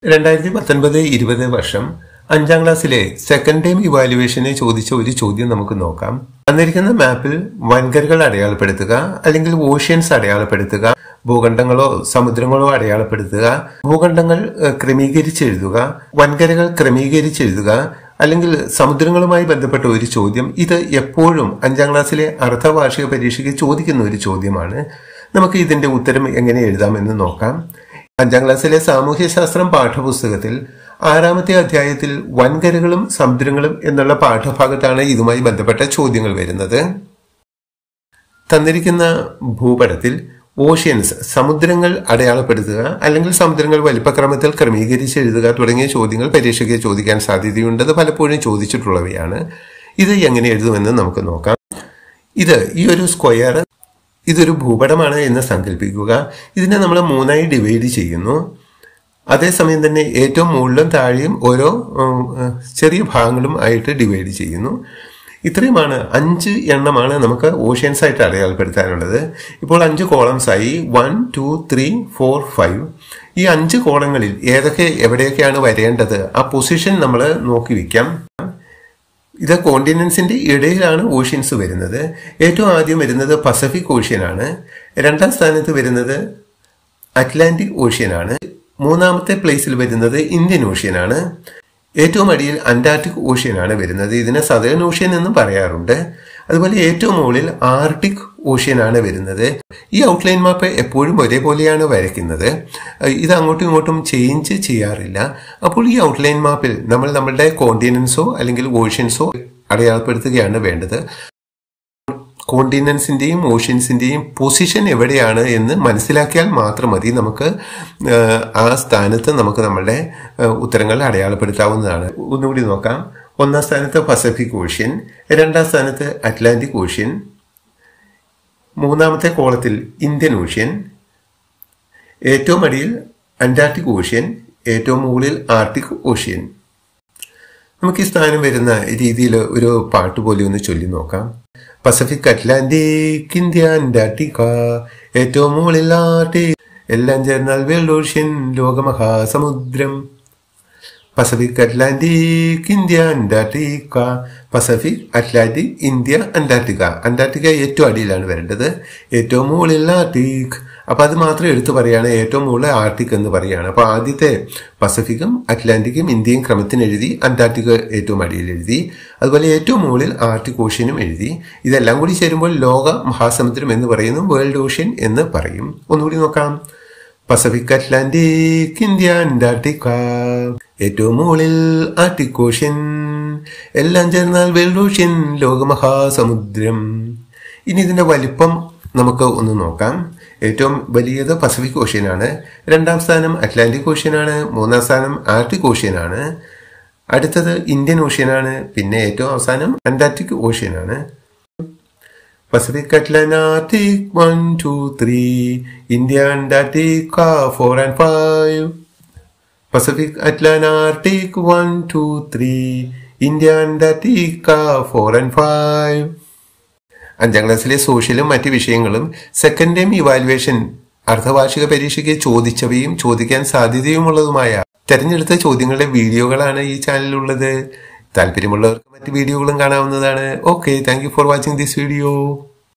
രണ്ടായിരത്തി പത്തൊൻപത് ഇരുപത് വർഷം അഞ്ചാം ക്ലാസ്സിലെ സെക്കൻഡ് ടൈം ഇവാലുവേഷനെ ചോദിച്ച ഒരു ചോദ്യം നമുക്ക് നോക്കാം തന്നിരിക്കുന്ന മാപ്പിൽ വൻകരകൾ അടയാളപ്പെടുത്തുക അല്ലെങ്കിൽ ഓഷ്യൻസ് അടയാളപ്പെടുത്തുക ഭൂഖണ്ഡങ്ങളോ സമുദ്രങ്ങളോ അടയാളപ്പെടുത്തുക ഭൂഖണ്ഡങ്ങൾ ഏഹ്, ക്രമീകരിച്ചെഴുതുക വൻകരകൾ ക്രമീകരിച്ചെഴുതുക അല്ലെങ്കിൽ സമുദ്രങ്ങളുമായി ബന്ധപ്പെട്ട ഒരു ചോദ്യം ഇത് എപ്പോഴും അഞ്ചാം ക്ലാസ്സിലെ അർദ്ധവാർഷിക പരീക്ഷയ്ക്ക് ചോദിക്കുന്ന ഒരു ചോദ്യമാണ് നമുക്ക് ഇതിന്റെ ഉത്തരം എങ്ങനെ എഴുതാമെന്ന് നോക്കാം അഞ്ചാം ക്ലാസ്സിലെ സാമൂഹ്യശാസ്ത്രം പാഠപുസ്തകത്തിൽ ആറാമത്തെ അധ്യായത്തിൽ വൻകരകളും സമുദ്രങ്ങളും എന്നുള്ള പാഠഭാഗത്താണ് ഇതുമായി ബന്ധപ്പെട്ട ചോദ്യങ്ങൾ വരുന്നത് തന്നിരിക്കുന്ന ഭൂപടത്തിൽ ഓഷ്യൻസ് സമുദ്രങ്ങൾ അടയാളപ്പെടുത്തുക അല്ലെങ്കിൽ സമുദ്രങ്ങൾ വലിപ്പക്രമത്തിൽ ക്രമീകരിച്ച് എഴുതുക തുടങ്ങിയ ചോദ്യങ്ങൾ പരീക്ഷയ്ക്ക് ചോദിക്കാൻ സാധ്യതയുണ്ട് അത് പലപ്പോഴും ചോദിച്ചിട്ടുള്ളവയാണ് ഇത് എങ്ങനെ എഴുതുമെന്ന് നമുക്ക് നോക്കാം ഇത് ഈ ഒരു സ്ക്വയർ ഇതൊരു ഭൂപടമാണ് എന്ന് സങ്കല്പിക്കുക ഇതിനെ നമ്മൾ മൂന്നായി ഡിവൈഡ് ചെയ്യുന്നു അതേസമയം തന്നെ ഏറ്റവും മുകളിലും താഴെയും ഓരോ ഉം, ഉം, ചെറിയ ഭാഗങ്ങളും ആയിട്ട് ഡിവൈഡ് ചെയ്യുന്നു ഇത്രയുമാണ് അഞ്ച് എണ്ണമാണ് നമുക്ക് ഓഷ്യൻസ് ആയിട്ട് അടയാളപ്പെടുത്താനുള്ളത് ഇപ്പോൾ അഞ്ച് കോളംസ് ആയി one two three four five ഈ അഞ്ച് കോളങ്ങളിൽ ഏതൊക്കെ എവിടെയൊക്കെയാണ് വരേണ്ടത് ആ പൊസിഷൻ നമ്മൾ നോക്കി വെക്കാം ഇത് കോണ്ടിനൻസിന്റെ ഇടയിലാണ് ഓഷ്യൻസ് വരുന്നത് ഏറ്റവും ആദ്യം വരുന്നത് പസഫിക് ഓഷ്യനാണ് രണ്ടാം സ്ഥാനത്ത് വരുന്നത് അറ്റ്ലാന്റിക് ഓഷ്യനാണ് മൂന്നാമത്തെ പ്ലേസിൽ വരുന്നത് ഇന്ത്യൻ ഓഷ്യനാണ് ഏറ്റവും അടിയിൽ അന്റാർട്ടിക് ഓഷ്യനാണ് വരുന്നത് ഇതിനെ സദേൺ ഓഷ്യൻ എന്നും പറയാറുണ്ട് അതുപോലെ ഏറ്റവും മുകളിൽ ആർട്ടിക് ഓഷ്യനാണ് വരുന്നത് ഈ ഔട്ട്ലൈൻ മാപ്പ് എപ്പോഴും ഒരേപോലെയാണ് വരയ്ക്കുന്നത് ഇത് അങ്ങോട്ടും ഇങ്ങോട്ടും ചേഞ്ച് ചെയ്യാറില്ല അപ്പോൾ ഈ ഔട്ട്ലൈൻ മാപ്പിൽ നമ്മൾ നമ്മളുടെ കോണ്ടിനൻസോ അല്ലെങ്കിൽ ഓഷ്യൻസോ അടയാളപ്പെടുത്തുകയാണ് വേണ്ടത് കോണ്ടിനൻസിന്റെയും ഓഷ്യൻസിന്റെയും പൊസിഷൻ എവിടെയാണ് എന്ന് മനസ്സിലാക്കിയാൽ മാത്രം മതി നമുക്ക് ആ, ആ സ്ഥാനത്ത് നമുക്ക് നമ്മളുടെ ആ, ഉത്തരങ്ങൾ അടയാളപ്പെടുത്താവുന്നതാണ് ഒന്നുകൂടി നോക്കാം ഒന്നാം സ്ഥാനത്ത് പസഫിക് ഓഷ്യൻ രണ്ടാം സ്ഥാനത്ത് അറ്റ്ലാന്റിക് ഓഷ്യൻ മൂന്നാമത്തെ കോളത്തിൽ ഇന്ത്യൻ ഓഷ്യൻ ഏറ്റവും അടിയിൽ അന്റാർട്ടിക് ഓഷ്യൻ ഏറ്റവും മുകളിൽ ആർട്ടിക് ഓഷ്യൻ നമുക്ക് ഈ സ്ഥാനം വരുന്ന രീതിയിൽ ഒരു പാട്ട് പോലെ ഒന്ന് ചൊല്ലി നോക്കാം പസഫിക് അറ്റ്ലാന്റിക് ഇന്ത്യ അന്റാർട്ടിക്ക ഏറ്റവും മുകളിൽ ആർട്ടിക് എല്ലാം ചേർന്നാൽ വേൾഡ് ഓഷ്യൻ ലോകമഹാസമുദ്രം Pacific Atlantic India Antarctica Pacific Atlantic India Antarctica Antarctica ഏറ്റവും അടിയിലാണ് വരേണ്ടത് ഏറ്റവും മുകളിൽ ആർട്ടിക് അപ്പൊ അത് മാത്രം എടുത്തു പറയാണ് ഏറ്റവും മുകളിൽ ആർട്ടിക് എന്ന് പറയാണ് അപ്പൊ ആദ്യത്തെ പസഫിക്കും അറ്റ്ലാന്റിക്കും ഇന്ത്യയും ക്രമത്തിന് എഴുതി അന്റാർട്ടിക്ക ഏറ്റവും അടിയിൽ എഴുതി അതുപോലെ ഏറ്റവും മുകളിൽ ആർട്ടിക് ഓഷ്യനും എഴുതി ഇതെല്ലാം കൂടി ചേരുമ്പോൾ ലോക മഹാസമുദ്രം എന്ന് പറയുന്നു വേൾഡ് ഓഷ്യൻ എന്ന് പറയും ഒന്നുകൂടി നോക്കാം പസഫിക് അറ്റ്ലാന്റിക് ഇന്ത്യ അന്റാർട്ടിക്ക ഏറ്റവും മുകളിൽ ആർട്ടിക് ഓഷ്യൻ എല്ലാം ചേർന്നാൽ വേൾഡ് ഓഷ്യൻ ലോകമഹാസമുദ്രം ഇനി ഇതിന്റെ വലിപ്പം നമുക്ക് ഒന്ന് നോക്കാം ഏറ്റവും വലിയത് പസഫിക് ഓഷ്യനാണ് രണ്ടാം സ്ഥാനം അറ്റ്ലാന്റിക് ഓഷ്യനാണ് മൂന്നാം സ്ഥാനം ആർട്ടിക് ഓഷ്യനാണ് അടുത്തത് ഇന്ത്യൻ ഓഷ്യനാണ് പിന്നെ ഏറ്റവും അവസാനം അന്റാർട്ടിക് ഓഷ്യനാണ് Pacific Atlantic one two three India Antarctica four and five Pacific Atlantic one two three India Antarctica four and five അഞ്ചാം ക്ലാസ്സിലെ സോഷ്യലും മറ്റ് വിഷയങ്ങളും സെക്കൻഡ് ടൈം ഇവാലുവേഷൻ അർദ്ധവാർഷിക പരീക്ഷയ്ക്ക് ചോദിച്ചവയും ചോദിക്കാൻ സാധ്യതയുമുള്ളതുമായ തെരഞ്ഞെടുത്ത ചോദ്യങ്ങളുടെ വീഡിയോകളാണ് ഈ ചാനലിലുള്ളത് താല്പര്യമുള്ളവർക്ക് മറ്റ് വീഡിയോകളും കാണാവുന്നതാണ് okay thank you for watching this video